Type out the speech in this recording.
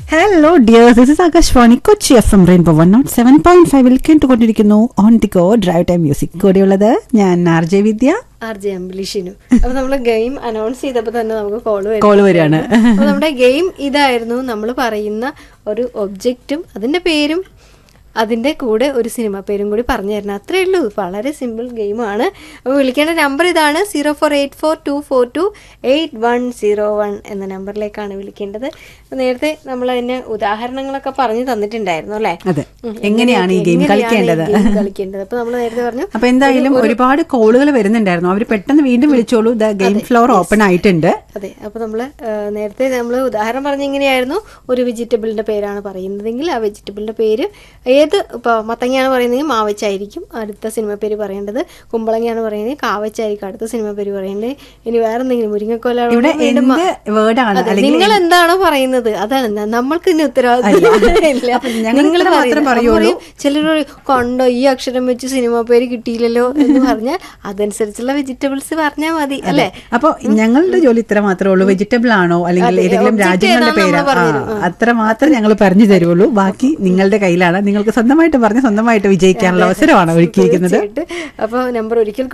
Hello dear this is Akashvani Kochi F M rainbow one nought seven point ഫൈവിൽ കേട്ടുകൊണ്ടിരിക്കുന്നു on the go drive time music കൂടെയുള്ളത് ഞാൻ R J Vidya R J അംബിലിഷിനു അപ്പൊ നമ്മള് ഗെയിം അനൗൺസ് ചെയ്തപ്പോ തന്നെ നമുക്ക് കോള് Call വരികയാണ്. അപ്പൊ നമ്മുടെ ഗെയിം ഇതായിരുന്നു നമ്മൾ പറയുന്ന ഒരു ഒബ്ജക്റ്റും അതിന്റെ പേരും അതിന്റെ കൂടെ ഒരു സിനിമ പേരും കൂടി പറഞ്ഞു തരണം അത്രേ ഉള്ളൂ വളരെ സിമ്പിൾ ഗെയിമാണ് അപ്പോൾ വിളിക്കേണ്ട നമ്പർ ഇതാണ് zero four eight four two four two eight one zero one എന്ന നമ്പറിലേക്കാണ് വിളിക്കേണ്ടത് അപ്പൊ നേരത്തെ നമ്മൾ അതിന് ഉദാഹരണങ്ങളൊക്കെ പറഞ്ഞു തന്നിട്ടുണ്ടായിരുന്നു അല്ലേ അതെ. ഉം, എങ്ങനെയാണ് ഈ game എങ്ങനെയാണ് ഈ കളിക്കേണ്ടത്? game കളിക്കേണ്ടത് അപ്പൊ നമ്മൾ നേരത്തെ പറഞ്ഞു അപ്പൊ എന്തായാലും ഒരുപാട് കോളുകൾ വരുന്നുണ്ടായിരുന്നു അവർ പെട്ടെന്ന് വീണ്ടും വിളിച്ചോളൂ ദ ഗെയിം ഫ്ലോർ ഓപ്പൺ ആയിട്ടുണ്ട് അതെ അപ്പോൾ നമ്മൾ നേരത്തെ നമ്മൾ ഉദാഹരണം പറഞ്ഞ എങ്ങനെയായിരുന്നു ഒരു വെജിറ്റബിളിന്റെ പേരാണ് പറയുന്നതെങ്കിൽ ആ വെജിറ്റബിളിന്റെ പേര് ഏത് ഇപ്പോൾ മത്തങ്ങയാണ് പറയുന്നതെങ്കിൽ മാവച്ചായിരിക്കും അടുത്ത സിനിമ പേര് പറയേണ്ടത് കുമ്പളങ്ങയാണ് പറയുന്നത് കാവച്ചായിരിക്കും അടുത്ത സിനിമ പേര് പറയേണ്ടത് ഇനി വേറെ എന്തെങ്കിലും മുരിങ്ങക്കോല ഇവിടെ എന്ത് വേർഡാണ് അല്ലെങ്കിൽ നിങ്ങൾ എന്താണോ പറയുന്നത് അതാണ് ന- നമ്മൾക്ക് ഇനി ഉത്തരവാദിത്വം ഇല്ല അപ്പൊ ഞങ്ങൾ നിങ്ങൾ ഇത്ര മാത്രം പറയുള്ളൂ. ചിലർ കണ്ടോ ഈ അക്ഷരം വെച്ച് സിനിമ പേര് കിട്ടിയില്ലല്ലോ എന്ന് പറഞ്ഞാൽ അതനുസരിച്ചുള്ള വെജിറ്റബിൾസ് പറഞ്ഞാൽ മതി അല്ലേ അപ്പൊ ഞങ്ങളുടെ ജോലി ഇത്ര മാത്രമേ ഉള്ളൂ വെജിറ്റബിൾ ആണോ അല്ലെങ്കിൽ അതെ, ഏതെങ്കിലും object രാജ്യങ്ങളുടെ ഏതാണെന്ന് പേര് നമ്മൾ പറഞ്ഞു അത്ര മാത്രം ഞങ്ങൾ പറഞ്ഞു തരുള്ളൂ ബാക്കി നിങ്ങളുടെ കയ്യിലാണ് നിങ്ങൾക്ക് സ്വന്തമായിട്ട് പറഞ്ഞ് സ്വന്തമായിട്ട് വിജയിക്കാനുള്ള അവസരമാണ് ഒരുക്കിയിരിക്കുന്നത് തീർച്ചയായിട്ടും. അപ്പൊ നമ്പർ ഒരിക്കൽ